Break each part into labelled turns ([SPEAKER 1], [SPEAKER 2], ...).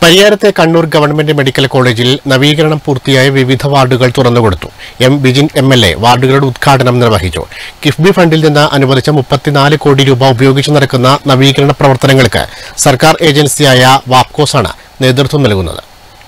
[SPEAKER 1] പരിയാരത്തെ Kannur government medical കോളേജിൽ നവീകരണം പൂർത്തിയായ വിവിധ വാർഡുകൾ തുറന്നുകൊടുത്തു M Vijin M L A വാർഡുകളുടെ ഉദ്ഘാടനം നിർവഹിച്ചു കിഫ്ബി ഫണ്ടിൽ നിന്ന് അനുവദിച്ച മുപ്പത്തിനാല് കോടി രൂപ ഉപയോഗിച്ച് നടക്കുന്ന നവീകരണ പ്രവർത്തനങ്ങൾക്ക് സർക്കാർ ഏജൻസിയായ വാപ്കോസാണ് നേതൃത്വം നൽകുന്നത്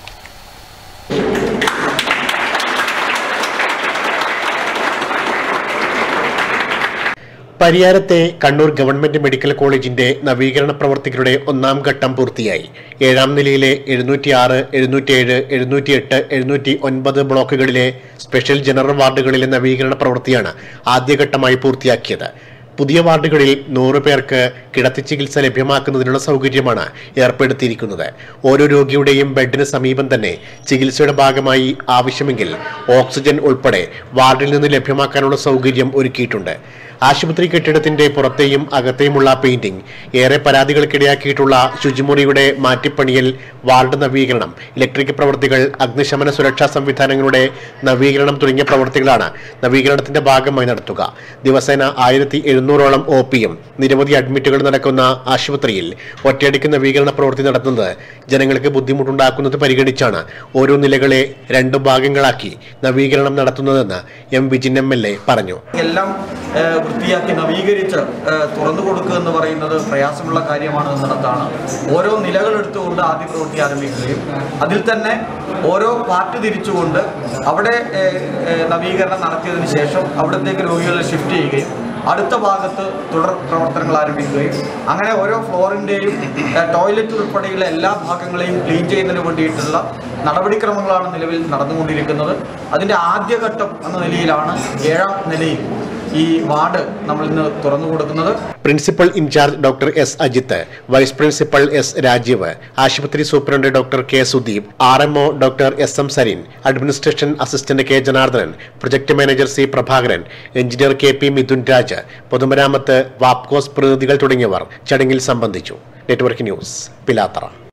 [SPEAKER 1] പരിയാരത്തെ കണ്ണൂർ ഗവൺമെന്റ് മെഡിക്കൽ കോളേജിന്റെ നവീകരണ പ്രവർത്തികളുടെ ഒന്നാം ഘട്ടം പൂർത്തിയായി ഏഴാം നിലയിലെ എഴുന്നൂറ്റി ആറ് എഴുന്നൂറ്റിയേഴ് എഴുന്നൂറ്റിയെട്ട് എഴുന്നൂറ്റി ഒൻപത് ബ്ലോക്കുകളിലെ സ്പെഷ്യൽ ജനറൽ വാർഡുകളിലെ നവീകരണ പ്രവൃത്തിയാണ് ആദ്യഘട്ടമായി പൂർത്തിയാക്കിയത് പുതിയ വാർഡുകളിൽ നൂറ് പേർക്ക് കിടത്തി ചികിത്സ ലഭ്യമാക്കുന്നതിനുള്ള സൗകര്യമാണ് ഏർപ്പെടുത്തിയിരിക്കുന്നത് ഓരോ രോഗിയുടെയും ബെഡിന് സമീപം തന്നെ ചികിത്സയുടെ ഭാഗമായി ആവശ്യമെങ്കിൽ ഓക്സിജൻ ഉൾപ്പെടെ വാർഡിൽ നിന്ന് ലഭ്യമാക്കാനുള്ള സൗകര്യം ഒരുക്കിയിട്ടുണ്ട് ആശുപത്രി കെട്ടിടത്തിന്റെ പുറത്തെയും അകത്തെയുമുള്ള പെയിന്റിംഗ് ഏറെ പരാതികൾക്കിടയാക്കിയിട്ടുള്ള ശുചിമുറിയുടെ മാറ്റിപ്പണിയൽ വാർഡ് നവീകരണം ഇലക്ട്രിക് പ്രവൃത്തികൾ അഗ്നിശമന സുരക്ഷാ സംവിധാനങ്ങളുടെ നവീകരണം തുടങ്ങിയ പ്രവൃത്തികളാണ് നവീകരണത്തിന്റെ ഭാഗമായി നടത്തുക ദിവസേന ആയിരത്തി എഴുന്നൂറോളം ഒ പിയും നിരവധി അഡ്മിറ്റുകൾ നടക്കുന്ന ആശുപത്രിയിൽ ഒറ്റയടിക്ക് നവീകരണ പ്രവൃത്തി നടത്തുന്നത് ജനങ്ങൾക്ക് ബുദ്ധിമുട്ടുണ്ടാക്കുന്നത് പരിഗണിച്ചാണ് ഓരോ നിലകളെ രണ്ടു ഭാഗങ്ങളാക്കി നവീകരണം നടത്തുന്നതെന്ന് M Vijin M L A പറഞ്ഞു
[SPEAKER 2] എല്ലാം ഏഹ്, വൃത്തിയാക്കി നവീകരിച്ച് ഏഹ്, തുറന്നു കൊടുക്കുക എന്ന് പറയുന്നത് പ്രയാസമുള്ള കാര്യമാണ് എന്നിടത്താണ് ഓരോ നിലകൾ എടുത്തുകൊണ്ട് ആദ്യ പ്രവൃത്തി ആരംഭിക്കുകയും അതിൽ തന്നെ ഓരോ പാർട്ട് തിരിച്ചുകൊണ്ട് അവിടെ ഏഹ്, ഏഹ്, നവീകരണം നടത്തിയതിന് ശേഷം അവിടത്തേക്ക് രോഗികളെ ഷിഫ്റ്റ് ചെയ്യുകയും അടുത്ത ഭാഗത്ത് തുടർ പ്രവർത്തനങ്ങൾ ആരംഭിക്കുകയും അങ്ങനെ ഓരോ ഫ്ലോറിൻ്റെയും ടോയ്ലറ്റ് ഉൾപ്പെടെയുള്ള എല്ലാ ഭാഗങ്ങളെയും ക്ലീൻ ചെയ്യുന്നതിന് വേണ്ടിയിട്ടുള്ള നടപടിക്രമങ്ങളാണ് നിലവിൽ നടന്നുകൊണ്ടിരിക്കുന്നത് അതിൻ്റെ ആദ്യഘട്ടം എന്ന നിലയിലാണ് ഏഴാം നിലയിൽ ഈ വാർഡ് നമ്മൾ ഇന്ന് തുറന്നു കൊടുക്കുന്നത്
[SPEAKER 1] principal in-charge doctor S Ajith vice principal S Rajeev ആശുപത്രി superintendent doctor K Sudeep R MO doctor S M Sarin administration assistant K Janardhanan project manager C Prabhakaran engineer K P Mithun Raj പൊതുമരാമത്ത് വാപ്കോസ് പ്രതിനിധികൾ തുടങ്ങിയവർ ചടങ്ങിൽ സംബന്ധിച്ചു നെറ്റ്വർക്ക് ന്യൂസ് പിലാത്തറ